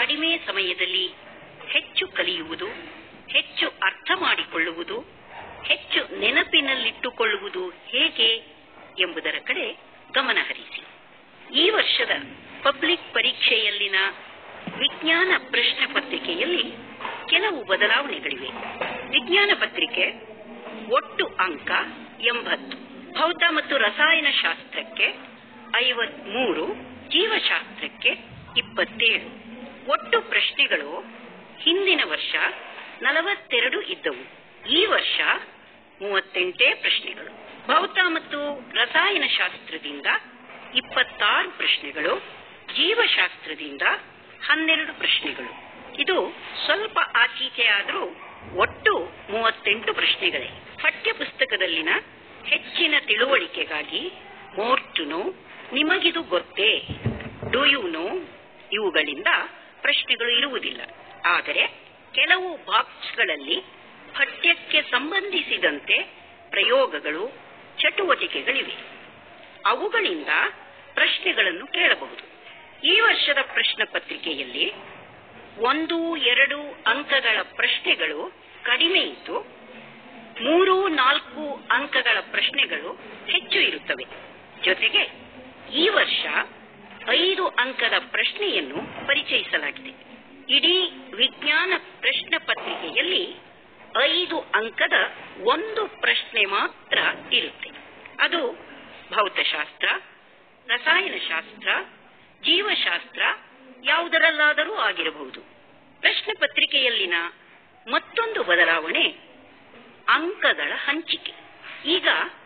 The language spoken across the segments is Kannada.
ಕಡಿಮೆ ಸಮಯದಲ್ಲಿ ಹೆಚ್ಚು ಕಲಿಯುವುದು ಹೆಚ್ಚು ಅರ್ಥ ಮಾಡಿಕೊಳ್ಳುವುದು ಹೆಚ್ಚು ನೆನಪಿನಲ್ಲಿಟ್ಟುಕೊಳ್ಳುವುದು ಹೇಗೆ ಎಂಬುದರ ಕಡೆ ಗಮನ ಹರಿಸಿ ಈ ವರ್ಷದ ಪಬ್ಲಿಕ್ ಪರೀಕ್ಷೆಯಲ್ಲಿನ ವಿಜ್ಞಾನ ಪ್ರಶ್ನೆ ಪತ್ರಿಕೆಯಲ್ಲಿ ಕೆಲವು ಬದಲಾವಣೆಗಳಿವೆ ವಿಜ್ಞಾನ ಪತ್ರಿಕೆ ಒಟ್ಟು ಅಂಕ ಎಂಬತ್ತು ಭೌತ ಮತ್ತು ರಸಾಯನಶಾಸ್ತ್ರಕ್ಕೆ ಐವತ್ಮೂರು ಜೀವಶಾಸ್ತ್ರಕ್ಕೆ ಇಪ್ಪತ್ತೇಳು ಒಟ್ಟು ಪ್ರಶ್ನೆಗಳು ಹಿಂದಿನ ವರ್ಷ ನಲವತ್ತೆರಡು ಇದ್ದವು ಈ ವರ್ಷ ಮೂವತ್ತೆಂಟೇ ಪ್ರಶ್ನೆಗಳು ಭೌತ ಮತ್ತು ರಸಾಯನಶಾಸ್ತ್ರದಿಂದ ಇಪ್ಪತ್ತಾರು ಪ್ರಶ್ನೆಗಳು ಜೀವಶಾಸ್ತ್ರದಿಂದ ಹನ್ನೆರಡು ಪ್ರಶ್ನೆಗಳು ಇದು ಸ್ವಲ್ಪ ಆಚೀಚೆ ಆದರೂ ಒಟ್ಟು ಮೂವತ್ತೆಂಟು ಪ್ರಶ್ನೆಗಳೇ ಪಠ್ಯ ಪುಸ್ತಕದಲ್ಲಿನ ಹೆಚ್ಚಿನ ತಿಳುವಳಿಕೆಗಾಗಿ ಮೋರ್ ಟು ನೋ ನಿಮಗಿದು ಗೊತ್ತೇ ಡು ಯು ನೋ ಇವುಗಳಿಂದ ಪ್ರಶ್ನೆಗಳು ಇರುವುದಿಲ್ಲ ಆದರೆ ಕೆಲವು ಬಾಕ್ಸ್ಗಳಲ್ಲಿ ಪಠ್ಯಕ್ಕೆ ಸಂಬಂಧಿಸಿದಂತೆ ಪ್ರಯೋಗಗಳು ಚಟುವಟಿಕೆಗಳಿವೆ ಅವುಗಳಿಂದ ಪ್ರಶ್ನೆಗಳನ್ನು ಕೇಳಬಹುದು ಈ ವರ್ಷದ ಪ್ರಶ್ನೆ ಪತ್ರಿಕೆಯಲ್ಲಿ ಒಂದು ಎರಡು ಅಂಕಗಳ ಪ್ರಶ್ನೆಗಳು ಕಡಿಮೆ ಇದ್ದು ಮೂರು ನಾಲ್ಕು ಅಂಕಗಳ ಪ್ರಶ್ನೆಗಳು ಹೆಚ್ಚು ಇರುತ್ತವೆ ಜೊತೆಗೆ ಈ ವರ್ಷ ಐದು ಅಂಕದ ಪ್ರಶ್ನೆಯನ್ನು ಪರಿಚಯಿಸಲಾಗಿದೆ ಇಡೀ ವಿಜ್ಞಾನ ಪ್ರಶ್ನೆ ಪತ್ರಿಕೆಯಲ್ಲಿ ಐದು ಅಂಕದ ಒಂದು ಪ್ರಶ್ನೆ ಮಾತ್ರ ಇರುತ್ತೆ ಅದು ಭೌತಶಾಸ್ತ್ರ ರಸಾಯನಶಾಸ್ತ್ರ ಜೀವಶಾಸ್ತ್ರ ಯಾವುದರಲ್ಲಾದರೂ ಆಗಿರಬಹುದು ಪ್ರಶ್ನೆ ಪತ್ರಿಕೆಯಲ್ಲಿನ ಮತ್ತೊಂದು ಬದಲಾವಣೆ ಅಂಕಗಳ ಹಂಚಿಕೆ ಈಗ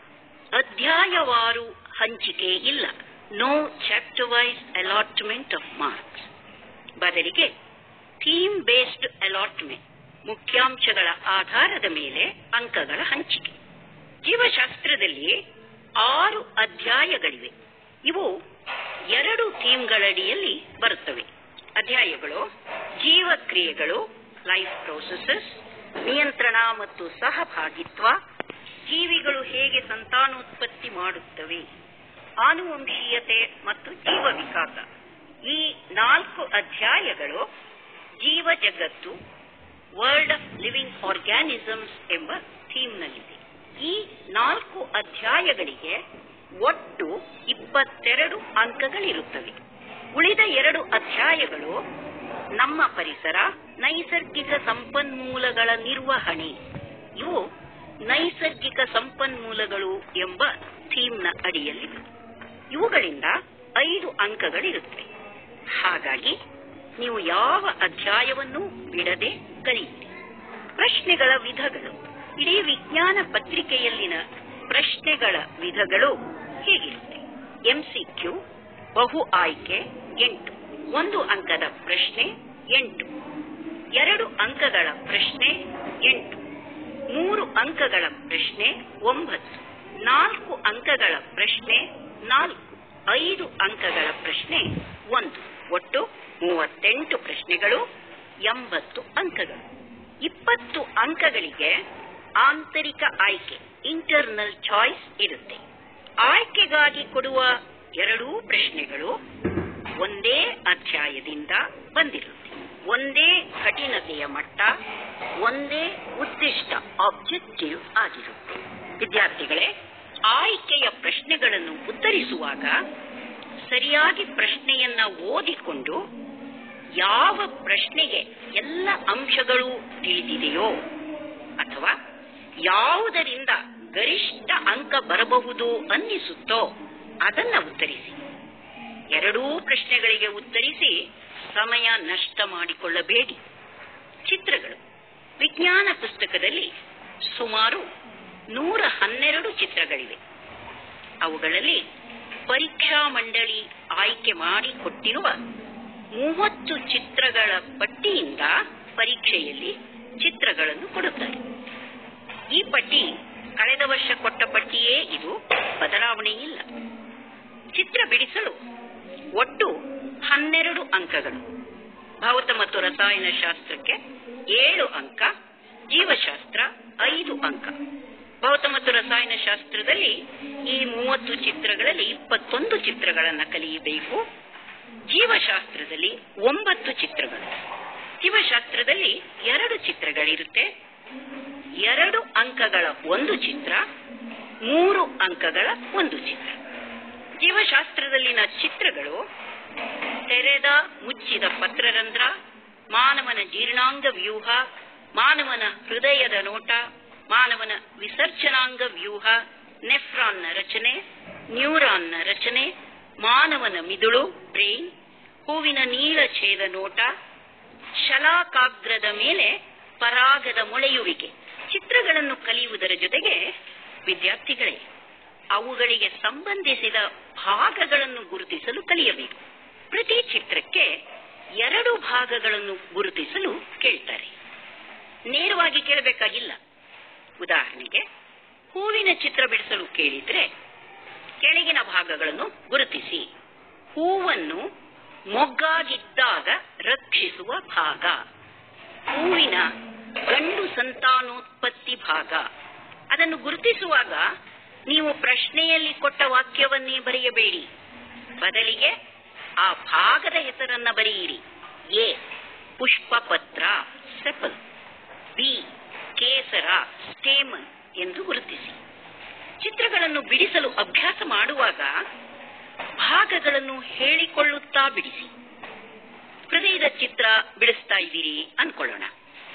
ಅಧ್ಯಾಯವಾರು ಹಂಚಿಕೆ ಇಲ್ಲ no chapter wise allotment of marks ಬದಲಿಗೆ ಥೀಮ್ ಬೇಸ್ಡ್ ಅಲಾಟ್ಮೆಂಟ್ ಮುಖ್ಯಾಂಶಗಳ ಆಧಾರದ ಮೇಲೆ ಅಂಕಗಳ ಹಂಚಿಕೆ ಜೀವಶಾಸ್ತ್ರದಲ್ಲಿ ಆರು ಅಧ್ಯಾಯಗಳಿವೆ ಇವು ಎರಡು ಥೀಮ್ಗಳಡಿಯಲ್ಲಿ ಬರುತ್ತವೆ ಅಧ್ಯಾಯಗಳು ಜೀವಕ್ರಿಯೆಗಳು ಲೈಫ್ ಪ್ರೋಸೆಸಸ್ ನಿಯಂತ್ರಣ ಮತ್ತು ಸಹಭಾಗಿತ್ವ ಜೀವಿಗಳು ಹೇಗೆ ಸಂತಾನೋತ್ಪತ್ತಿ ಮಾಡುತ್ತವೆ ಆನುವಂಶೀಯತೆ ಮತ್ತು ಜೀವ ವಿಕಾಸ ಈ ನಾಲ್ಕು ಅಧ್ಯಾಯಗಳು ಜೀವ ಜಗತ್ತು ವರ್ಲ್ಡ್ ಆಫ್ ಲಿವಿಂಗ್ ಆರ್ಗ್ಯಾನಿಸಮ್ಸ್ ಎಂಬ ಥೀಮ್ನಲ್ಲಿದೆ ಈ ನಾಲ್ಕು ಅಧ್ಯಾಯಗಳಿಗೆ ಒಟ್ಟು ಇಪ್ಪತ್ತೆರಡು ಅಂಕಗಳಿರುತ್ತವೆ ಉಳಿದ ಎರಡು ಅಧ್ಯಾಯಗಳು ನಮ್ಮ ಪರಿಸರ ನೈಸರ್ಗಿಕ ಸಂಪನ್ಮೂಲಗಳ ನಿರ್ವಹಣೆ ಇವು ನೈಸರ್ಗಿಕ ಸಂಪನ್ಮೂಲಗಳು ಎಂಬ ಥೀಮ್ನ ಅಡಿಯಲ್ಲಿವೆ ಇವುಗಳಿಂದ ಐದು ಅಂಕಗಳಿರುತ್ತವೆ ಹಾಗಾಗಿ ನೀವು ಯಾವ ಅಧ್ಯಾಯವನ್ನು ಬಿಡದೆ ಕಲಿಯಿರಿ ಪ್ರಶ್ನೆಗಳ ವಿಧಗಳು ಇಡೀ ವಿಜ್ಞಾನ ಪತ್ರಿಕೆಯಲ್ಲಿನ ಪ್ರಶ್ನೆಗಳ ವಿಧಗಳು ಹೇಗಿರುತ್ತೆ ಎಂಸಿಕ್ಯೂ ಬಹು ಆಯ್ಕೆ ಎಂಟು ಒಂದು ಅಂಕದ ಪ್ರಶ್ನೆ ಎಂಟು ಎರಡು ಅಂಕಗಳ ಪ್ರಶ್ನೆ ಎಂಟು ಮೂರು ಅಂಕಗಳ ಪ್ರಶ್ನೆ ಒಂಬತ್ತು ನಾಲ್ಕು ಅಂಕಗಳ ಪ್ರಶ್ನೆ ನಾಲ್ಕು ಐದು ಅಂಕಗಳ ಪ್ರಶ್ನೆ ಒಂದು ಒಟ್ಟು ಮೂವತ್ತೆಂಟು ಪ್ರಶ್ನೆಗಳು ಎಂಬತ್ತು ಅಂಕಗಳು ಇಪ್ಪತ್ತು ಅಂಕಗಳಿಗೆ ಆಂತರಿಕ ಆಯ್ಕೆ ಇಂಟರ್ನಲ್ ಚಾಯ್ಸ್ ಇರುತ್ತೆ ಆಯ್ಕೆಗಾಗಿ ಕೊಡುವ ಎರಡೂ ಪ್ರಶ್ನೆಗಳು ಒಂದೇ ಅಧ್ಯಾಯದಿಂದ ಬಂದಿರುತ್ತೆ ಒಂದೇ ಕಠಿಣತೆಯ ಮಟ್ಟ ಒಂದೇ ಉದ್ದಿಷ್ಟ ಆಬ್ಜೆಕ್ಟಿವ್ ಆಗಿರುತ್ತೆ ವಿದ್ಯಾರ್ಥಿಗಳೇ ಆಯ್ಕೆಯ ಪ್ರಶ್ನೆಗಳನ್ನು ಉತ್ತರಿಸುವಾಗ ಸರಿಯಾಗಿ ಪ್ರಶ್ನೆಯನ್ನ ಓದಿಕೊಂಡು ಯಾವ ಪ್ರಶ್ನೆಗೆ ಎಲ್ಲ ಅಂಶಗಳು ತಿಳಿದಿದೆಯೋ ಅಥವಾ ಯಾವುದರಿಂದ ಗರಿಷ್ಠ ಅಂಕ ಬರಬಹುದು ಅನ್ನಿಸುತ್ತೋ ಅದನ್ನ ಉತ್ತರಿಸಿ ಎರಡೂ ಪ್ರಶ್ನೆಗಳಿಗೆ ಉತ್ತರಿಸಿ ಸಮಯ ನಷ್ಟ ಮಾಡಿಕೊಳ್ಳಬೇಡಿ ಚಿತ್ರಗಳು ವಿಜ್ಞಾನ ಪುಸ್ತಕದಲ್ಲಿ ಸುಮಾರು ನೂರ ಹನ್ನೆರಡು ಚಿತ್ರಗಳಿವೆ ಅವುಗಳಲ್ಲಿ ಪರೀಕ್ಷಾ ಮಂಡಳಿ ಆಯ್ಕೆ ಮಾಡಿ ಕೊಟ್ಟಿರುವ ಮೂವತ್ತು ಚಿತ್ರಗಳ ಪಟ್ಟಿಯಿಂದ ಪರೀಕ್ಷೆಯಲ್ಲಿ ಚಿತ್ರಗಳನ್ನು ಕೊಡುತ್ತಾರೆ ಈ ಪಟ್ಟಿ ಕಳೆದ ವರ್ಷ ಕೊಟ್ಟ ಪಟ್ಟಿಯೇ ಇದು ಬದಲಾವಣೆ ಇಲ್ಲ ಚಿತ್ರ ಬಿಡಿಸಲು ಒಟ್ಟು ಹನ್ನೆರಡು ಅಂಕಗಳು ಭೌತ ಮತ್ತು ರಸಾಯನಶಾಸ್ತ್ರಕ್ಕೆ ಏಳು ಅಂಕ ಜೀವಶಾಸ್ತ್ರ ಐದು ಅಂಕ ಭೌತ ಮತ್ತು ರಸಾಯನಶಾಸ್ತ್ರದಲ್ಲಿ ಈ ಮೂವತ್ತು ಚಿತ್ರಗಳಲ್ಲಿ ಇಪ್ಪತ್ತೊಂದು ಚಿತ್ರಗಳನ್ನ ಕಲಿಯಬೇಕು ಜೀವಶಾಸ್ತ್ರದಲ್ಲಿ ಒಂಬತ್ತು ಚಿತ್ರಗಳು ಜೀವಶಾಸ್ತ್ರದಲ್ಲಿ ಎರಡು ಚಿತ್ರಗಳಿರುತ್ತೆ ಎರಡು ಅಂಕಗಳ ಒಂದು ಚಿತ್ರ ಮೂರು ಅಂಕಗಳ ಒಂದು ಚಿತ್ರ ಜೀವಶಾಸ್ತ್ರದಲ್ಲಿನ ಚಿತ್ರಗಳು ತೆರೆದ ಮುಚ್ಚಿದ ಪತ್ರರಂಧ್ರ ಮಾನವನ ಜೀರ್ಣಾಂಗ ವ್ಯೂಹ ಮಾನವನ ಹೃದಯದ ನೋಟ ಮಾನವನ ವಿಸರ್ಜನಾಂಗ ವ್ಯೂಹ ನೆಫ್ರಾನ್ನ ರಚನೆ ನ್ಯೂರಾನ್ನ ರಚನೆ ಮಾನವನ ಮಿದುಳು ಬ್ರೈನ್ ಹೂವಿನ ನೀಲ ಛೇದ ನೋಟ ಶಲಾಕಾಗ್ರದ ಮೇಲೆ ಪರಾಗದ ಮೊಳೆಯುವಿಕೆ ಚಿತ್ರಗಳನ್ನು ಕಲಿಯುವುದರ ಜೊತೆಗೆ ವಿದ್ಯಾರ್ಥಿಗಳೇ ಅವುಗಳಿಗೆ ಸಂಬಂಧಿಸಿದ ಭಾಗಗಳನ್ನು ಗುರುತಿಸಲು ಕಲಿಯಬೇಕು ಪ್ರತಿ ಚಿತ್ರಕ್ಕೆ ಎರಡು ಭಾಗಗಳನ್ನು ಗುರುತಿಸಲು ಕೇಳ್ತಾರೆ ನೇರವಾಗಿ ಕೇಳಬೇಕಾಗಿಲ್ಲ ಉದಾಹರಣೆಗೆ ಹೂವಿನ ಚಿತ್ರ ಬಿಡಿಸಲು ಕೇಳಿದ್ರೆ ಕೆಳಗಿನ ಭಾಗಗಳನ್ನು ಗುರುತಿಸಿ ಹೂವನ್ನು ಮೊಗ್ಗಾಗಿದ್ದಾಗ ರಕ್ಷಿಸುವ ಭಾಗ ಹೂವಿನ ಗಂಡು ಸಂತಾನೋತ್ಪತ್ತಿ ಭಾಗ ಅದನ್ನು ಗುರುತಿಸುವಾಗ ನೀವು ಪ್ರಶ್ನೆಯಲ್ಲಿ ಕೊಟ್ಟ ವಾಕ್ಯವನ್ನೇ ಬರೆಯಬೇಡಿ ಬದಲಿಗೆ ಆ ಭಾಗದ ಹೆಸರನ್ನ ಬರೆಯಿರಿ ಎ ಪುಷ್ಪಪತ್ರ ಸೆಪಲ್ ಬಿ ಕೇಸರ ಸ್ಟೇಮನ್ ಎಂದು ಗುರುತಿಸಿ ಚಿತ್ರಗಳನ್ನು ಬಿಡಿಸಲು ಅಭ್ಯಾಸ ಮಾಡುವಾಗ ಭಾಗಗಳನ್ನು ಹೇಳಿಕೊಳ್ಳುತ್ತಾ ಬಿಡಿಸಿ ಹೃದಯದ ಚಿತ್ರ ಬಿಡಿಸ್ತಾ ಇದ್ದೀರಿ ಅನ್ಕೊಳ್ಳೋಣ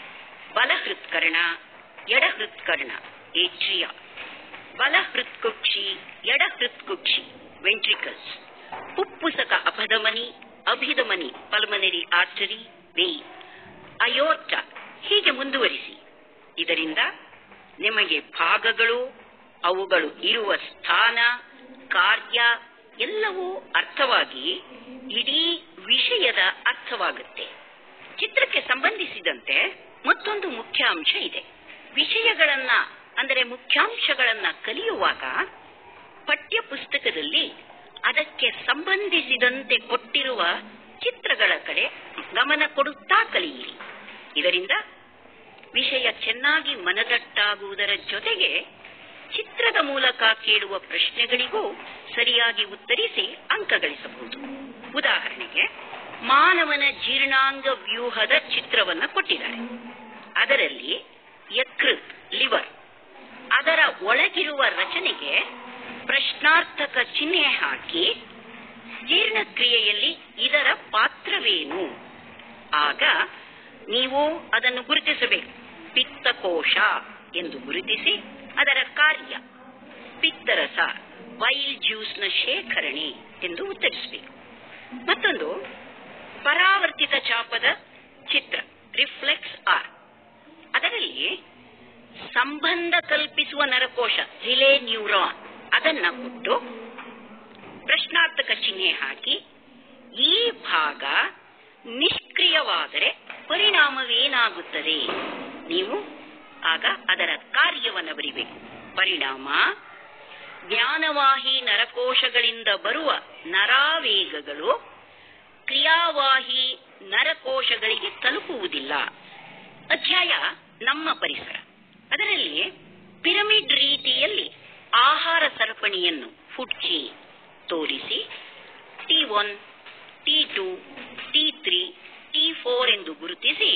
ಬಲ ಹೃತ್ಕರ್ಣ ಎಡ ಹೃತ್ಕರ್ಣ ಏಟ್ರಿಯ ಬಲ ಹೃತ್ಕುಕ್ಷಿ ಎಡ ಹೃತ್ಕುಕ್ಷಿ ವೆಂಟ್ರಿಕಲ್ಸ್ ಪುಪ್ಪುಸಕ ಅಪಧಮನಿ ಅಭಿಧಮನಿ ಪಲ್ಮನರಿ ಆರ್ಟರಿ ವೇಯಿ ಅಯೋರ್ಟ ಹೀಗೆ ಮುಂದುವರಿಸಿ ಇದರಿಂದ ನಿಮಗೆ ಭಾಗಗಳು ಅವುಗಳು ಇರುವ ಸ್ಥಾನ ಕಾರ್ಯ ಎಲ್ಲವೂ ಅರ್ಥವಾಗಿ ಇಡೀ ವಿಷಯದ ಅರ್ಥವಾಗುತ್ತೆ ಚಿತ್ರಕ್ಕೆ ಸಂಬಂಧಿಸಿದಂತೆ ಮತ್ತೊಂದು ಮುಖ್ಯ ಅಂಶ ಇದೆ ವಿಷಯಗಳನ್ನ ಅಂದರೆ ಮುಖ್ಯಾಂಶಗಳನ್ನ ಕಲಿಯುವಾಗ ಪಠ್ಯ ಪುಸ್ತಕದಲ್ಲಿ ಅದಕ್ಕೆ ಸಂಬಂಧಿಸಿದಂತೆ ಕೊಟ್ಟಿರುವ ಚಿತ್ರಗಳ ಕಡೆ ಗಮನ ಕೊಡುತ್ತಾ ಕಲಿಯಿರಿ ಇದರಿಂದ ವಿಷಯ ಚೆನ್ನಾಗಿ ಮನದಟ್ಟಾಗುವುದರ ಜೊತೆಗೆ ಚಿತ್ರದ ಮೂಲಕ ಕೇಳುವ ಪ್ರಶ್ನೆಗಳಿಗೂ ಸರಿಯಾಗಿ ಉತ್ತರಿಸಿ ಅಂಕ ಗಳಿಸಬಹುದು ಉದಾಹರಣೆಗೆ ಮಾನವನ ಜೀರ್ಣಾಂಗ ವ್ಯೂಹದ ಚಿತ್ರವನ್ನ ಕೊಟ್ಟಿದ್ದಾರೆ ಅದರಲ್ಲಿ ಯಕೃತ್ ಲಿವರ್ ಅದರ ಒಳಗಿರುವ ರಚನೆಗೆ ಪ್ರಶ್ನಾರ್ಥಕ ಚಿಹ್ನೆ ಹಾಕಿ ಜೀರ್ಣಕ್ರಿಯೆಯಲ್ಲಿ ಇದರ ಪಾತ್ರವೇನು ಆಗ ನೀವು ಅದನ್ನು ಗುರುತಿಸಬೇಕು ಪಿತ್ತಕೋಶ ಎಂದು ಗುರುತಿಸಿ ಅದರ ಕಾರ್ಯ ಪಿತ್ತರಸ ವೈಲ್ ಜ್ಯೂಸ್ನ ಶೇಖರಣೆ ಎಂದು ಉತ್ತರಿಸಬೇಕು ಮತ್ತೊಂದು ಪರಾವರ್ತಿತ ಚಾಪದ ಚಿತ್ರ ರಿಫ್ಲೆಕ್ಸ್ ಆರ್ ಅದರಲ್ಲಿ ಸಂಬಂಧ ಕಲ್ಪಿಸುವ ನರಕೋಶ ರಿಲೇ ನ್ಯೂರಾನ್ ಅದನ್ನ ಕೊಟ್ಟು ಪ್ರಶ್ನಾರ್ಥಕ ಚಿಹ್ನೆ ಹಾಕಿ ಈ ಭಾಗ ನಿಷ್ಕ್ರಿಯವಾದರೆ ಪರಿಣಾಮವೇನಾಗುತ್ತದೆ ನೀವು ಆಗ ಅದರ ಕಾರ್ಯವನ್ನು ಬರಿಬೇಕು ಪರಿಣಾಮ ಜ್ಞಾನವಾಹಿ ನರಕೋಶಗಳಿಂದ ಬರುವ ನರಾವೇಗಗಳು ಕ್ರಿಯಾವಾಹಿ ನರಕೋಶಗಳಿಗೆ ತಲುಪುವುದಿಲ್ಲ ಅಧ್ಯಾಯ ನಮ್ಮ ಪರಿಸರ ಅದರಲ್ಲಿ ಪಿರಮಿಡ್ ರೀತಿಯಲ್ಲಿ ಆಹಾರ ಸರಪಣಿಯನ್ನು ಫುಡ್ ಚೇನ್ ತೋರಿಸಿ T one T two T three T four ಎಂದು ಗುರುತಿಸಿ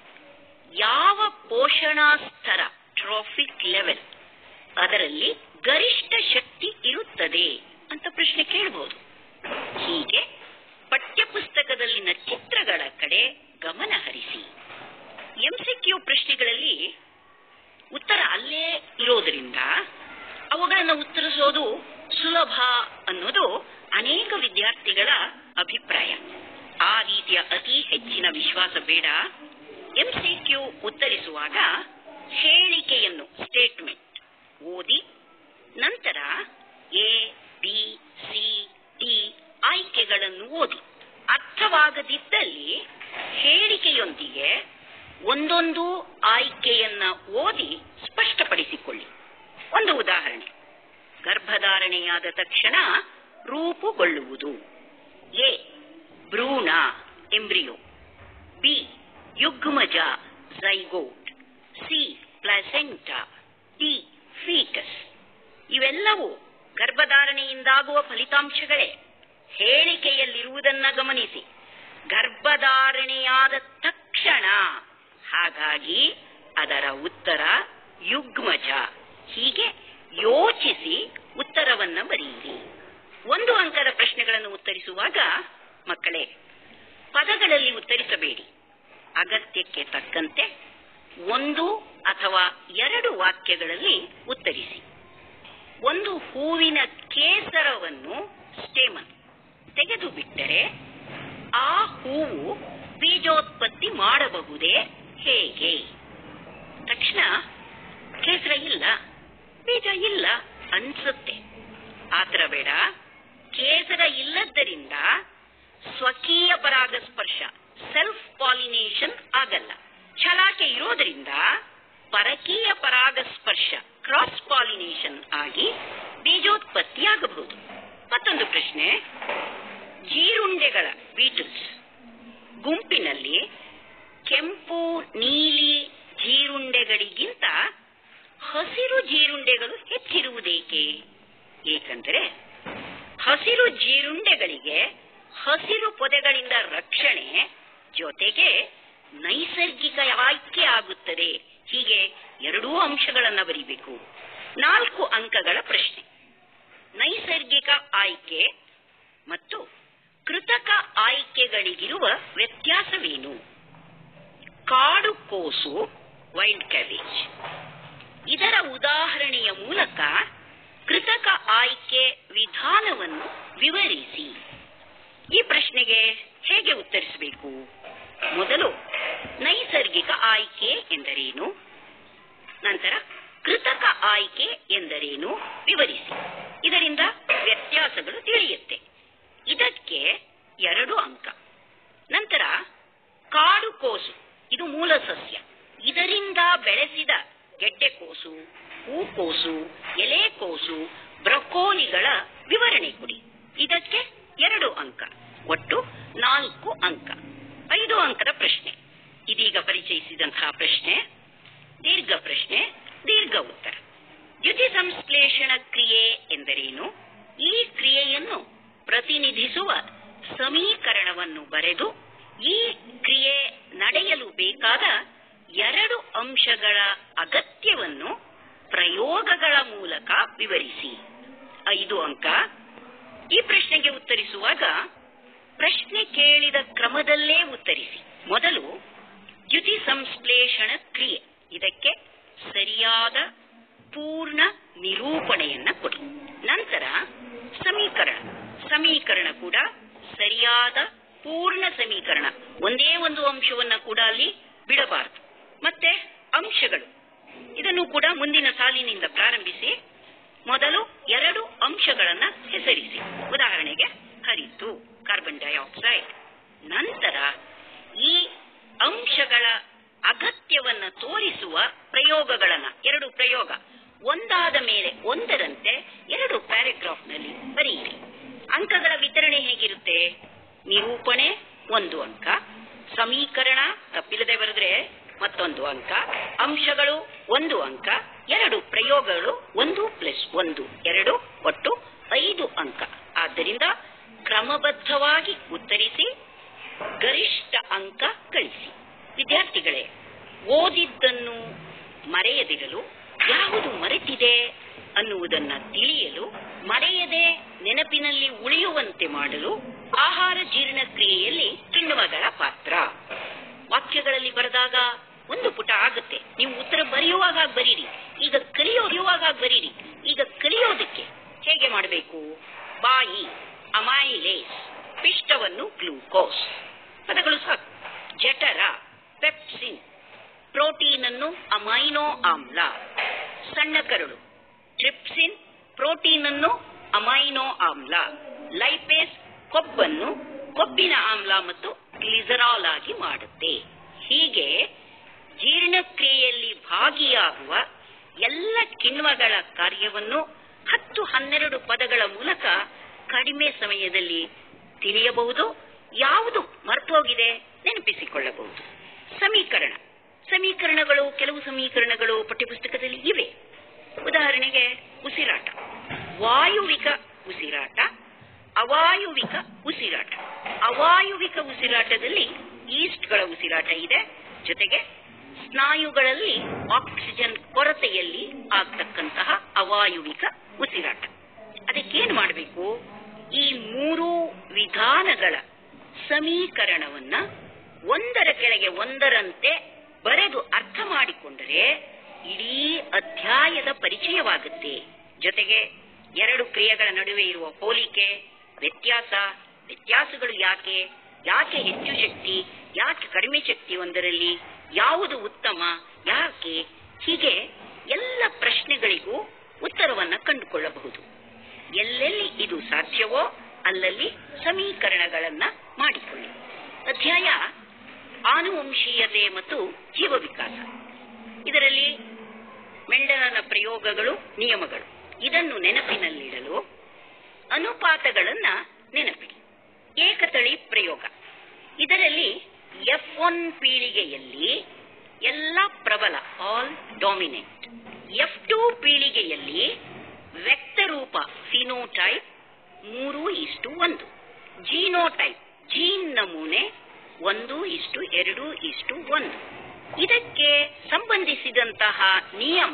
ಯಾವ ಪೋಷಣಾ ಸ್ತರ ಟ್ರಾಫಿಕ್ ಲೆವೆಲ್ ಅದರಲ್ಲಿ ಗರಿಷ್ಠ ಶಕ್ತಿ ಇರುತ್ತದೆ ಅಂತ ಪ್ರಶ್ನೆ ಕೇಳಬಹುದು ಹೀಗೆ ಪಠ್ಯಪುಸ್ತಕದಲ್ಲಿನ ಚಿತ್ರಗಳ ಕಡೆ ಗಮನ ಹರಿಸಿ ಎಂಸಿಕ್ಯೂ ಪ್ರಶ್ನೆಗಳಲ್ಲಿ ಉತ್ತರ ಅಲ್ಲೇ ಇರೋದರಿಂದ ಅವುಗಳನ್ನು ಉತ್ತರಿಸೋದು ಸುಲಭ ಅನ್ನೋದು ಅನೇಕ ವಿದ್ಯಾರ್ಥಿಗಳ ಅಭಿಪ್ರಾಯ ಆ ರೀತಿಯ ಅತಿ ಹೆಚ್ಚಿನ ವಿಶ್ವಾಸ ಬೇಡ ಎಂಸಿಕ್ಯೂ ಉತ್ತರಿಸುವಾಗ ಹೇಳಿಕೆಯನ್ನು ಸ್ಟೇಟ್ಮೆಂಟ್ ಓದಿ ನಂತರ ಎ ಬಿ ಸಿ ಡಿ ಆಯ್ಕೆಗಳನ್ನು ಓದಿ ಅರ್ಥವಾಗದಿದ್ದಲ್ಲಿ ಹೇಳಿಕೆಯೊಂದಿಗೆ ಒಂದೊಂದು ಆಯ್ಕೆಯನ್ನ ಓದಿ ಸ್ಪಷ್ಟಪಡಿಸಿಕೊಳ್ಳಿ ಒಂದು ಉದಾಹರಣೆ ಗರ್ಭಧಾರಣೆಯಾದ ತಕ್ಷಣ ರೂಪುಗೊಳ್ಳುವುದು ಎ ಭ್ರೂಣ ಎಂಬ್ರಿಯೋ ಬಿ ಯುಗ್ಮಜ zygote C placenta D foetus ಇವೆಲ್ಲವೂ ಗರ್ಭಧಾರಣೆಯಿಂದಾಗುವ ಫಲಿತಾಂಶಗಳೇ ಹೇಳಿಕೆಯಲ್ಲಿರುವುದನ್ನ ಗಮನಿಸಿ ಗರ್ಭಧಾರಣೆಯಾದ ತಕ್ಷಣ ಹಾಗಾಗಿ ಅದರ ಉತ್ತರ ಯುಗ್ಮಜ ಹೀಗೆ ಯೋಚಿಸಿ ಉತ್ತರವನ್ನ ಬರೆಯಿರಿ ಒಂದು ಅಂಕದ ಪ್ರಶ್ನೆಗಳನ್ನು ಉತ್ತರಿಸುವಾಗ ಮಕ್ಕಳೇ ಪದಗಳಲ್ಲಿ ಉತ್ತರಿಸಬೇಡಿ ಅಗತ್ಯಕ್ಕೆ ತಕ್ಕಂತೆ ಒಂದು ಅಥವಾ ಎರಡು ವಾಕ್ಯಗಳಲ್ಲಿ ಉತ್ತರಿಸಿ ಒಂದು ಹೂವಿನ ಕೇಸರವನ್ನು ಸ್ಟೇಮನ್ ತೆಗೆದು ಬಿಟ್ಟರೆ ಆ ಹೂವು ಬೀಜೋತ್ಪತ್ತಿ ಮಾಡಬಹುದೇ ಹೇಗೆ ತಕ್ಷಣ ಕೇಸರ ಇಲ್ಲ ಬೀಜ ಇಲ್ಲ ಅನ್ಸುತ್ತೆ ಆತರ ಬೇಡ ಕೇಸರ ಇಲ್ಲದ್ದರಿಂದ ಸ್ವಕೀಯ ಪರಾಗಸ್ಪರ್ಶ ಸೆಲ್ಫ್ ಪಾಲಿನೇಷನ್ ಆಗಲ್ಲ ಛಲಾಕೆ ಇರೋದ್ರಿಂದ ಪರಕೀಯ ಪರಾಗಸ್ಪರ್ಶ ಕ್ರಾಸ್ ಪಾಲಿನೇಷನ್ ಆಗಿ ಬೀಜೋತ್ಪತ್ತಿಯಾಗಬಹುದು ಮತ್ತೊಂದು ಪ್ರಶ್ನೆ ಜೀರುಂಡೆಗಳ ಬೀಟಲ್ಸ್ ಗುಂಪಿನಲ್ಲಿ ಕೆಂಪು ನೀಲಿ ಜೀರುಂಡೆಗಳಿಗಿಂತ ಹಸಿರು ಜೀರುಂಡೆಗಳು ಹೆಚ್ಚಿರುವುದೇಕೆ ಏಕೆಂದರೆ ಹಸಿರು ಜೀರುಂಡೆಗಳಿಗೆ ಹಸಿರು ಪೊದೆಗಳಿಂದ ರಕ್ಷಣೆ ಜೊತೆಗೆ ನೈಸರ್ಗಿಕ ಆಯ್ಕೆ ಆಗುತ್ತದೆ ಹೀಗೆ ಎರಡೂ ಅಂಶಗಳನ್ನ ಬರೀಬೇಕು ನಾಲ್ಕು ಅಂಕಗಳ ಪ್ರಶ್ನೆ ನೈಸರ್ಗಿಕ ಆಯ್ಕೆ ಮತ್ತು ಕೃತಕ ಆಯ್ಕೆಗಳಿಗಿರುವ ವ್ಯತ್ಯಾಸವೇನು ಕಾಡು ಕೋಸು ವೈಲ್ಡ್ ಕ್ಯಾಬೇಜ್ ಇದರ ಉದಾಹರಣೆಯ ಮೂಲಕ ಕೃತಕ ಆಯ್ಕೆ ವಿಧಾನವನ್ನು ವಿವರಿಸಿ ಈ ಪ್ರಶ್ನೆಗೆ ಹೇಗೆ ಉತ್ತರಿಸಬೇಕು ಮೊದಲು ನೈಸರ್ಗಿಕ ಆಯ್ಕೆ ಎಂದರೇನು ನಂತರ ಕೃತಕ ಆಯ್ಕೆ ಎಂದರೇನು ವಿವರಿಸಿ ಇದರಿಂದ ವ್ಯತ್ಯಾಸಗಳು ತಿಳಿಯುತ್ತೆ ಇದಕ್ಕೆ ಎರಡು ಅಂಕ ನಂತರ ಕಾಡು ಕೋಸು ಇದು ಮೂಲ ಸಸ್ಯ ಇದರಿಂದ ಬೆಳೆಸಿದ ಗೆಡ್ಡೆಕೋಸು ಹೂಕೋಸು ಎಲೆಕೋಸು ಬ್ರಕೋಲಿಗಳ ವಿವರಣೆ ಕೊಡಿ ಇದಕ್ಕೆ ಎರಡು ಅಂಕ ಒಟ್ಟು ನಾಲ್ಕು ಅಂಕ ಐದು ಅಂಕದ ಪ್ರಶ್ನೆ ಇದೀಗ ಪರಿಚಯಿಸಿದಂತಹ ಪ್ರಶ್ನೆ ದೀರ್ಘ ಪ್ರಶ್ನೆ ದೀರ್ಘ ಉತ್ತರ ದ್ಯುತಿ ಸಂಶ್ಲೇಷಣ ಕ್ರಿಯೆ ಎಂದರೇನು ಈ ಕ್ರಿಯೆಯನ್ನು ಪ್ರತಿನಿಧಿಸುವ ಸಮೀಕರಣವನ್ನು ಬರೆದು ಈ ಕ್ರಿಯೆ ನಡೆಯಲು ಬೇಕಾದ ಎರಡು ಅಂಶಗಳ ಅಗತ್ಯವನ್ನು ಪ್ರಯೋಗಗಳ ಮೂಲಕ ವಿವರಿಸಿ ಐದು ಅಂಕ ಈ ಪ್ರಶ್ನೆಗೆ ಉತ್ತರಿಸುವಾಗ ಪ್ರಶ್ನೆ ಕೇಳಿದ ಕ್ರಮದಲ್ಲೇ ಉತ್ತರಿಸಿ ಮೊದಲು ದ್ಯುತಿ ಸಂಶ್ಲೇಷಣ ಕ್ರಿಯೆ ಇದಕ್ಕೆ ಸರಿಯಾದ ಪೂರ್ಣ ನಿರೂಪಣೆಯನ್ನ ಕೊಡಿ ನಂತರ ಸಮೀಕರಣ ಸಮೀಕರಣ ಕೂಡ ಸರಿಯಾದ ಪೂರ್ಣ ಸಮೀಕರಣ ಒಂದೇ ಒಂದು ಅಂಶವನ್ನ ಕೂಡ ಅಲ್ಲಿ ಬಿಡಬಾರದು ಮತ್ತೆ ಅಂಶಗಳು ಇದನ್ನು ಕೂಡ ಮುಂದಿನ ಸಾಲಿನಿಂದ ಪ್ರಾರಂಭಿಸಿ ಮೊದಲು ಎರಡು ಅಂಶಗಳನ್ನ ಹೆಸರಿಸಿ ಉದಾಹರಣೆಗೆ ಹರಿತು ಕಾರ್ಬನ್ ಡೈಆಕ್ಸೈಡ್ ನಂತರ ಈ ಅಂಶಗಳ ಅಗತ್ಯವನ್ನ ತೋರಿಸುವ ಪ್ರಯೋಗಗಳನ್ನ ಎರಡು ಪ್ರಯೋಗ ಒಂದಾದ ಮೇಲೆ ಒಂದರಂತೆ ಎರಡು ಪ್ಯಾರಾಗ್ರಾಫ್ನಲ್ಲಿ ಬರೆಯಿರಿ ಅಂಕಗಳ ವಿತರಣೆ ಹೇಗಿರುತ್ತೆ ನಿರೂಪಣೆ ಒಂದು ಅಂಕ ಸಮೀಕರಣ ತಪ್ಪಿಲ್ಲದೆ ಬರೆದ್ರೆ ಮತ್ತೊಂದು ಅಂಕ ಅಂಶಗಳು ಒಂದು ಅಂಕ ಎರಡು ಪ್ರಯೋಗಗಳು ಒಂದು ಪ್ಲಸ್ ಒಂದು ಎರಡು ಒಟ್ಟು ಐದು ಅಂಕ ಆದ್ದರಿಂದ ಕ್ರಮಬದ್ಧವಾಗಿ ಉತ್ತರಿಸಿ ಗರಿಷ್ಠ ಅಂಕ ಗಳಿಸಿ ವಿದ್ಯಾರ್ಥಿಗಳೇ ಓದಿದ್ದನ್ನು ಮರೆಯದಿರಲು ಯಾವುದು ಮರೆತಿದೆ ಅನ್ನುವುದನ್ನ ತಿಳಿಯಲು ಮರೆಯದೆ ನೆನಪಿನಲ್ಲಿ ಉಳಿಯುವಂತೆ ಮಾಡಲು ಆಹಾರ ಜೀರ್ಣಕ್ರಿಯೆಯಲ್ಲಿ ಕಿಣ್ವಗಳ ಪಾತ್ರ ವಾಕ್ಯಗಳಲ್ಲಿ ಬರೆದಾಗ ಒಂದು ಪುಟ ಆಗುತ್ತೆ ನೀವು ಉತ್ತರ ಬರೆಯುವಾಗ ಬರೀರಿ ಈಗ ಕಲಿಯೋವಾಗ ಬರೀರಿ ಈಗ ಕಲಿಯೋದಕ್ಕೆ ಹೇಗೆ ಮಾಡಬೇಕು ಬಾಯಿ ಅಮೈಲೇಸ್ ಪಿಷ್ಟವನ್ನು ಗ್ಲೂಕೋಸ್ ಪದಗಳು ಸಾಕು ಜಠರ ಪೆಪ್ಸಿನ್ ಪ್ರೋಟೀನ್ ಅನ್ನು ಅಮೈನೋ ಆಮ್ಲ ಸಣ್ಣ ಕರಳು ಟ್ರಿಪ್ಸಿನ್ ಪ್ರೋಟೀನ್ ಅನ್ನು ಅಮೈನೋ ಆಮ್ಲ ಲೈಪೇಸ್ ಕೊಬ್ಬನ್ನು ಕೊಬ್ಬಿನ ಆಮ್ಲ ಮತ್ತು ಗ್ಲಿಸರಾಲ್ ಆಗಿ ಮಾಡುತ್ತೆ ಹೀಗೆ ಜೀರ್ಣಕ್ರಿಯೆಯಲ್ಲಿ ಭಾಗಿಯಾಗುವ ಎಲ್ಲ ಕಿಣ್ವಗಳ ಕಾರ್ಯವನ್ನು ಹತ್ತು ಹನ್ನೆರಡು ಪದಗಳ ಮೂಲಕ ಕಡಿಮೆ ಸಮಯದಲ್ಲಿ ತಿಳಿಯಬಹುದು ಯಾವುದು ಮರ್ತೋಗಿದೆ ನೆನಪಿಸಿಕೊಳ್ಳಬಹುದು ಸಮೀಕರಣ ಸಮೀಕರಣಗಳು ಕೆಲವು ಸಮೀಕರಣಗಳು ಪಠ್ಯಪುಸ್ತಕದಲ್ಲಿ ಇವೆ ಉದಾಹರಣೆಗೆ ಉಸಿರಾಟ ವಾಯುವಿಕ ಉಸಿರಾಟ ಅವಾಯುವಿಕ ಉಸಿರಾಟ ಅವಾಯುವಿಕ ಉಸಿರಾಟದಲ್ಲಿ ಈಸ್ಟ್ಗಳ ಉಸಿರಾಟ ಇದೆ ಜೊತೆಗೆ ಸ್ನಾಯುಗಳಲ್ಲಿ ಆಕ್ಸಿಜನ್ ಕೊರತೆಯಲ್ಲಿ ಆಗ್ತಕ್ಕಂತಹ ಅವಾಯುವಿಕ ಉಸಿರಾಟ ಅದಕ್ಕೇನ್ ಮಾಡಬೇಕು ಈ ಮೂರು ವಿಧಾನಗಳ ಸಮೀಕರಣವನ್ನ ಒಂದರ ಕೆಳಗೆ ಒಂದರಂತೆ ಬರೆದು ಅರ್ಥ ಮಾಡಿಕೊಂಡರೆ ಇಡೀ ಅಧ್ಯಾಯದ ಪರಿಚಯವಾಗುತ್ತೆ ಜೊತೆಗೆ ಎರಡು ಕ್ರಿಯೆಗಳ ನಡುವೆ ಇರುವ ಹೋಲಿಕೆ ವ್ಯತ್ಯಾಸ ವ್ಯತ್ಯಾಸಗಳು ಯಾಕೆ ಯಾಕೆ ಹೆಚ್ಚು ಶಕ್ತಿ ಯಾಕೆ ಕಡಿಮೆ ಶಕ್ತಿ ಒಂದರಲ್ಲಿ ಯಾವುದು ಉತ್ತಮ ಯಾಕೆ ಹೀಗೆ ಎಲ್ಲ ಪ್ರಶ್ನೆಗಳಿಗೂ ಉತ್ತರವನ್ನ ಕಂಡುಕೊಳ್ಳಬಹುದು ಎಲ್ಲೆಲ್ಲಿ ಇದು ಸಾಧ್ಯವೋ ಅಲ್ಲಲ್ಲಿ ಸಮೀಕರಣಗಳನ್ನ ಮಾಡಿಕೊಳ್ಳಿ ಅಧ್ಯಾಯ ಆನುವಂಶೀಯತೆ ಮತ್ತು ಜೀವ ವಿಕಾಸ ಇದರಲ್ಲಿ ಮೆಂಡಲನ ಪ್ರಯೋಗಗಳು ನಿಯಮಗಳು ಇದನ್ನು ನೆನಪಿನಲ್ಲಿಡಲು ಅನುಪಾತಗಳನ್ನ ನೆನಪಿಡಿ ಏಕತಳಿ ಪ್ರಯೋಗ ಇದರಲ್ಲಿ ಎಫ್ ಒನ್ ಪೀಳಿಗೆಯಲ್ಲಿ ಎಲ್ಲ ಪ್ರಬಲ ಆಲ್ ಡಾಮಿನೆಂಟ್ ಎಫ್ ಟು ಪೀಳಿಗೆಯಲ್ಲಿ ವ್ಯಕ್ತರೂಪ ಫಿನೋಟೈಪ್ ಮೂರು ಇಷ್ಟು ಒಂದು ಜೀನೋಟೈಪ್ ಜೀನ್ ನಮೂನೆ ಒಂದು ಇಷ್ಟು ಎರಡು ಇಷ್ಟು ಒಂದು ಇದಕ್ಕೆ ಸಂಬಂಧಿಸಿದಂತಹ ನಿಯಮ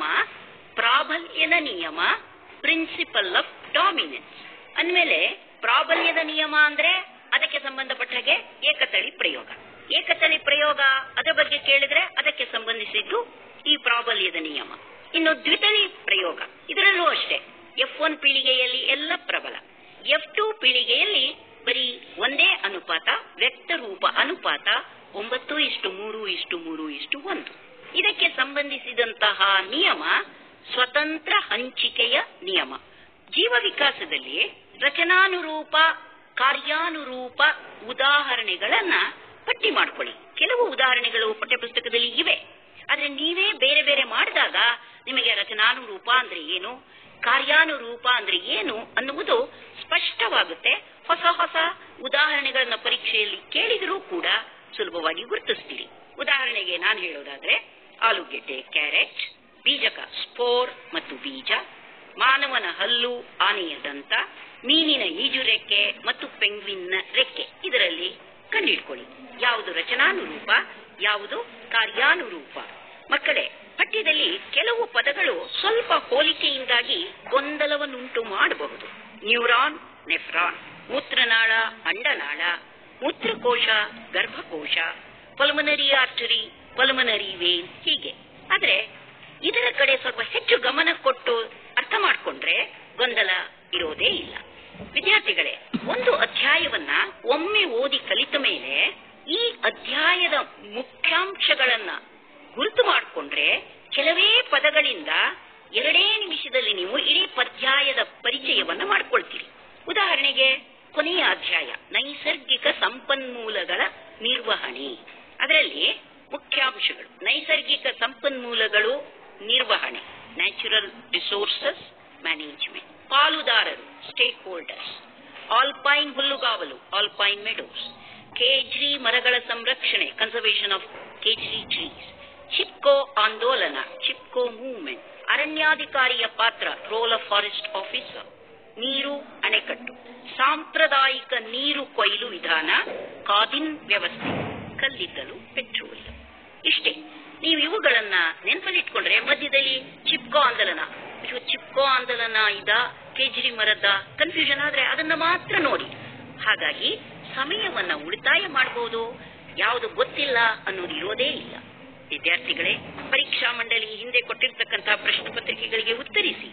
ಪ್ರಾಬಲ್ಯದ ನಿಯಮ ಪ್ರಿನ್ಸಿಪಲ್ ಆಫ್ ಡಾಮಿನೆನ್ಸ್ ಅಂದ್ಮೇಲೆ ಪ್ರಾಬಲ್ಯದ ನಿಯಮ ಅಂದ್ರೆ ಅದಕ್ಕೆ ಸಂಬಂಧಪಟ್ಟ ಹಾಗೆ ಏಕತಳಿ ಪ್ರಯೋಗ ಏಕತಳಿ ಪ್ರಯೋಗ ಅದರ ಬಗ್ಗೆ ಕೇಳಿದ್ರೆ ಅದಕ್ಕೆ ಸಂಬಂಧಿಸಿದ್ದು ಈ ಪ್ರಾಬಲ್ಯದ ನಿಯಮ ಇನ್ನು ದ್ವಿತಳಿ ಪ್ರಯೋಗ ಇದರಲ್ಲೂ ಅಷ್ಟೇ ಎಫ್ ಒನ್ ಪೀಳಿಗೆಯಲ್ಲಿ ಎಲ್ಲ ಪ್ರಬಲ ಎಫ್ ಟು ಪೀಳಿಗೆಯಲ್ಲಿ ಬರೀ ಒಂದೇ ಅನುಪಾತ ವ್ಯಕ್ತರೂಪ ಅನುಪಾತ ಒಂಬತ್ತು ಇಷ್ಟು ಮೂರು ಇಷ್ಟು ಮೂರು ಇಷ್ಟು ಒಂದು ಇದಕ್ಕೆ ಸಂಬಂಧಿಸಿದಂತಹ ನಿಯಮ ಸ್ವತಂತ್ರ ಹಂಚಿಕೆಯ ನಿಯಮ ಜೀವ ವಿಕಾಸದಲ್ಲಿ ರಚನಾನುರೂಪ ಕಾರ್ಯಾನುರೂಪ ಉದಾಹರಣೆಗಳನ್ನ ಪಟ್ಟಿ ಮಾಡ್ಕೊಳ್ಳಿ ಕೆಲವು ಉದಾಹರಣೆಗಳು ಪಠ್ಯಪುಸ್ತಕದಲ್ಲಿ ಇವೆ ಆದ್ರೆ ನೀವೇ ಬೇರೆ ಬೇರೆ ಮಾಡಿದಾಗ ನಿಮಗೆ ರಚನಾನುರೂಪ ಅಂದ್ರೆ ಏನು ಕಾರ್ಯಾನುರೂಪ ಅಂದ್ರೆ ಏನು ಅನ್ನುವುದು ಸ್ಪಷ್ಟವಾಗುತ್ತೆ ಹೊಸ ಹೊಸ ಉದಾಹರಣೆಗಳನ್ನ ಪರೀಕ್ಷೆಯಲ್ಲಿ ಕೇಳಿದರೂ ಕೂಡ ಸುಲಭವಾಗಿ ಗುರುತಿಸ್ತೀರಿ ಉದಾಹರಣೆಗೆ ನಾನು ಹೇಳೋದಾದ್ರೆ ಆಲೂಗೆಡ್ಡೆ ಕ್ಯಾರೆಟ್ ಬೀಜಕ ಸ್ಪೋರ್ ಮತ್ತು ಬೀಜ ಮಾನವನ ಹಲ್ಲು ಆನೆಯ ದಂತ ಮೀನಿನ ಈಜು ರೆಕ್ಕೆ ಮತ್ತು ಪೆಂಗ್ವಿನ್ನ ರೆಕ್ಕೆ ಇದರಲ್ಲಿ ಕಂಡಿಡ್ಕೊಳ್ಳಿ ಯಾವುದು ರಚನಾನುರೂಪ ಯಾವುದು ಕಾರ್ಯಾನುರೂಪ ಮಕ್ಕಳೇ ಪಠ್ಯದಲ್ಲಿ ಕೆಲವು ಪದಗಳು ಸ್ವಲ್ಪ ಹೋಲಿಕೆಯಿಂದಾಗಿ ಗೊಂದಲವನ್ನುಂಟು ಮಾಡಬಹುದು ನ್ಯೂರಾನ್ ನೆಫ್ರಾನ್ ಮೂತ್ರನಾಳ ಅಂಡನಾಳ ಮೂತ್ರಕೋಶ ಗರ್ಭಕೋಶ ಪಲ್ಮನರಿ ಆರ್ಟರಿ ಪಲ್ಮನರಿ ವೇನ್ ಹೀಗೆ ಆದ್ರೆ ಇದರ ಕಡೆ ಸ್ವಲ್ಪ ಹೆಚ್ಚು ಗಮನ ಕೊಟ್ಟು ಅರ್ಥ ಮಾಡಿಕೊಂಡ್ರೆ ಗೊಂದಲ ಇರೋದೇ ಇಲ್ಲ ವಿದ್ಯಾರ್ಥಿಗಳೇ ಒಂದು ಅಧ್ಯಾಯವನ್ನ ಒಮ್ಮೆ ಓದಿ ಕಲಿತ ಮೇಲೆ ಈ ಅಧ್ಯಾಯದ ಮುಖ್ಯಾಂಶಗಳನ್ನ ಗುರುತು ಮಾಡಿಕೊಂಡ್ರೆ ಕೆಲವೇ ಪದಗಳಿಂದ ಎರಡೇ ನಿಮಿಷದಲ್ಲಿ ನೀವು ಇಡೀ ಪರ್ಯಾಯದ ಪರಿಚಯವನ್ನ ಮಾಡ್ಕೊಳ್ತೀರಿ ಉದಾಹರಣೆಗೆ ಕೊನೆಯ ಅಧ್ಯಾಯ ನೈಸರ್ಗಿಕ ಸಂಪನ್ಮೂಲಗಳ ನಿರ್ವಹಣೆ ಅದರಲ್ಲಿ ಮುಖ್ಯಾಂಶಗಳು ನೈಸರ್ಗಿಕ ಸಂಪನ್ಮೂಲಗಳು ನಿರ್ವಹಣೆ ನ್ಯಾಚುರಲ್ ರಿಸೋರ್ಸಸ್ ಮ್ಯಾನೇಜ್ಮೆಂಟ್ ಪಾಲುದಾರರು ಸ್ಟೇಕ್ ಹೋಲ್ಡರ್ಸ್ ಆಲ್ಪೈನ್ ಹುಲ್ಲುಗಾವಲು ಆಲ್ಪೈನ್ ಮೆಡೋಸ್ ಕೇಜ್ರಿ ಮರಗಳ ಸಂರಕ್ಷಣೆ conservation of khejri trees Chipko ಆಂದೋಲನ ಚಿಪ್ಕೋ ಮೂವ್ಮೆಂಟ್ ಅರಣ್ಯಾಧಿಕಾರಿಯ ಪಾತ್ರ ರೋಲ್ ಆಫ್ ಫಾರೆಸ್ಟ್ ಆಫೀಸರ್ ನೀರು ಅಣೆಕಟ್ಟು ಸಾಂಪ್ರದಾಯಿಕ ನೀರು ಕೊಯ್ಲು ವಿಧಾನ ಕಾದಿನ್ ವ್ಯವಸ್ಥೆ ಕಲ್ಲಿದ್ದಲು ಪೆಟ್ರೋಲಿಯಂ ಇಷ್ಟೇ ನೀವು ಇವುಗಳನ್ನ ನೆನಪಲ್ಲಿಟ್ಕೊಂಡ್ರೆ ಮಧ್ಯದಲ್ಲಿ ಚಿಪ್ಕೋ ಆಂದೋಲನ ಅಯ್ಯೋ ಚಿಪ್ಕೋ ಆಂದೋಲನ ಇದ ಕೇಜ್ರಿ ಮರದ ಕನ್ಫ್ಯೂಷನ್ ಆದ್ರೆ ಅದನ್ನ ಮಾತ್ರ ನೋಡಿ ಹಾಗಾಗಿ ಸಮಯವನ್ನ ಉಳಿತಾಯ ಮಾಡಬಹುದು ಯಾವುದು ಗೊತ್ತಿಲ್ಲ ಅನ್ನೋದು ಇರೋದೇ ಇಲ್ಲ ವಿದ್ಯಾರ್ಥಿಗಳೇ ಪರೀಕ್ಷಾ ಮಂಡಳಿ ಹಿಂದೆ ಕೊಟ್ಟಿರ್ತಕ್ಕಂತಹ ಪ್ರಶ್ನೆ ಪತ್ರಿಕೆಗಳಿಗೆ ಉತ್ತರಿಸಿ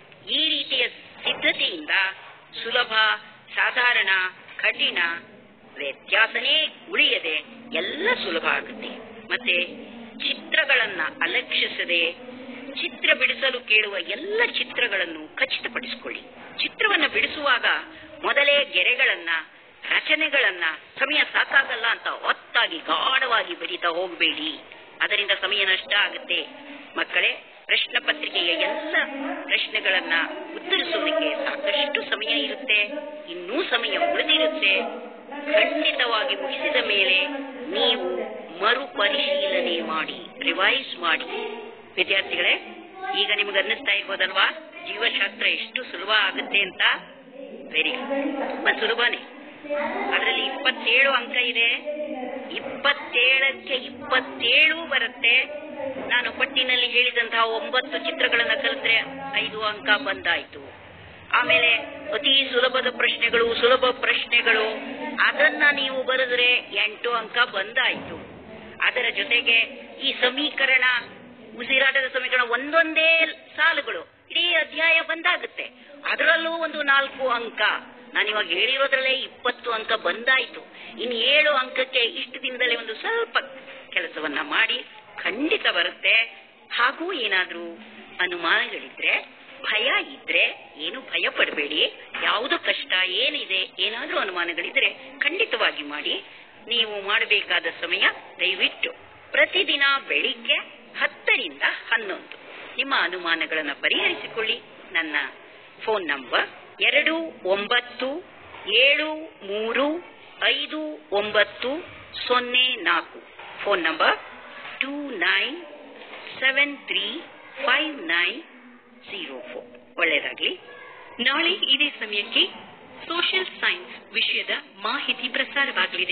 ಈ ರೀತಿಯ ಸಿದ್ಧತೆಯಿಂದ ಸುಲಭ ಸಾಧಾರಣ ಕಠಿಣ ವ್ಯತ್ಯಾಸನೇ ಉಳಿಯದೆ ಎಲ್ಲ ಸುಲಭ ಆಗುತ್ತೆ ಮತ್ತೆ ಚಿತ್ರಗಳನ್ನ ಅಲಕ್ಷಿಸದೆ ಚಿತ್ರ ಬಿಡಿಸಲು ಕೇಳುವ ಎಲ್ಲ ಚಿತ್ರಗಳನ್ನು ಖಚಿತಪಡಿಸಿಕೊಳ್ಳಿ ಚಿತ್ರವನ್ನ ಬಿಡಿಸುವಾಗ ಮೊದಲೇ ಗೆರೆಗಳನ್ನ ರಚನೆಗಳನ್ನ ಸಮಯ ಸಾಕಾಗಲ್ಲ ಅಂತ ಒತ್ತಾಗಿ ಗಾಢವಾಗಿ ಬರೀತಾ ಹೋಗಬೇಡಿ ಅದರಿಂದ ಸಮಯ ನಷ್ಟ ಆಗುತ್ತೆ ಮಕ್ಕಳೇ ಪ್ರಶ್ನೆ ಪತ್ರಿಕೆಯ ಎಲ್ಲ ಪ್ರಶ್ನೆಗಳನ್ನ ಉತ್ತರಿಸೋದಕ್ಕೆ ಸಾಕಷ್ಟು ಸಮಯ ಇರುತ್ತೆ ಇನ್ನೂ ಸಮಯ ಉಳಿದಿರುತ್ತೆ ಖಂಡಿತವಾಗಿ ಮುಗಿಸಿದ ಮೇಲೆ ನೀವು ಮರುಪರಿಶೀಲನೆ ಮಾಡಿ ರಿವೈಸ್ ಮಾಡಿ ವಿದ್ಯಾರ್ಥಿಗಳೇ ಈಗ ನಿಮ್ಗೆ ಅನ್ನಿಸ್ತಾ ಇರ್ಬೋದಲ್ವಾ ಜೀವಶಾಸ್ತ್ರ ಎಷ್ಟು ಸುಲಭ ಆಗುತ್ತೆ ಅಂತ ವೆರಿ ತುಂಬಾ ಸುಲಭನೇ ಅದರಲ್ಲಿ ಇಪ್ಪತ್ತೇಳು ಅಂಕ ಇದೆ ಇಪ್ಪತ್ತೇಳಕ್ಕೆ ಇಪ್ಪತ್ತೇಳು ಬರುತ್ತೆ ನಾನು ಪಟ್ಟಿನಲ್ಲಿ ಹೇಳಿದಂತಹ ಒಂಬತ್ತು ಚಿತ್ರಗಳನ್ನ ಕಲಿತ್ರೆ ಐದು ಅಂಕ ಬಂದಾಯ್ತು ಆಮೇಲೆ ಅತಿ ಸುಲಭದ ಪ್ರಶ್ನೆಗಳು ಸುಲಭ ಪ್ರಶ್ನೆಗಳು ಅದನ್ನ ನೀವು ಬರೆದ್ರೆ ಎಂಟು ಅಂಕ ಬಂದಾಯ್ತು ಅದರ ಜೊತೆಗೆ ಈ ಸಮೀಕರಣ ಉಸಿರಾಟದ ಸಮೀಕರಣ ಒಂದೊಂದೇ ಸಾಲುಗಳು ಇಡೀ ಅಧ್ಯಾಯ ಬಂದಾಗುತ್ತೆ ಅದರಲ್ಲೂ ಒಂದು ನಾಲ್ಕು ಅಂಕ ನಾನಿವಾಗ ಹೇಳಿರೋದ್ರಲ್ಲೇ ಇಪ್ಪತ್ತು ಅಂಕ ಬಂದಾಯ್ತು ಇನ್ನು ಏಳು ಅಂಕಕ್ಕೆ ಇಷ್ಟು ದಿನದಲ್ಲೇ ಒಂದು ಸ್ವಲ್ಪ ಕೆಲಸವನ್ನ ಮಾಡಿ ಖಂಡಿತ ಬರುತ್ತೆ ಹಾಗೂ ಏನಾದ್ರೂ ಅನುಮಾನಗಳಿದ್ರೆ ಭಯ ಇದ್ರೆ ಏನು ಭಯ ಪಡಬೇಡಿ ಯಾವುದು ಕಷ್ಟ ಏನಿದೆ ಏನಾದ್ರೂ ಅನುಮಾನಗಳಿದ್ರೆ ಖಂಡಿತವಾಗಿ ಮಾಡಿ ನೀವು ಮಾಡಬೇಕಾದ ಸಮಯ ದಯವಿಟ್ಟು ಪ್ರತಿದಿನ ಬೆಳಿಗ್ಗೆ ಹತ್ತರಿಂದ ಹನ್ನೊಂದು ನಿಮ್ಮ ಅನುಮಾನಗಳನ್ನು ಪರಿಹರಿಸಿಕೊಳ್ಳಿ ನನ್ನ ಫೋನ್ ನಂಬರ್ ಎರಡು ಒಂಬತ್ತು ಏಳು ಮೂರು ಐದು ಒಂಬತ್ತು ಸೊನ್ನೆ ನಾಲ್ಕು phone number two nine seven three five nine zero four ಒಳ್ಳೆಯದಾಗ್ಲಿ ನಾಳೆ ಇದೇ ಸಮಯಕ್ಕೆ ಸೋಷಿಯಲ್ ಸೈನ್ಸ್ ವಿಷಯದ ಮಾಹಿತಿ ಪ್ರಸಾರವಾಗಲಿದೆ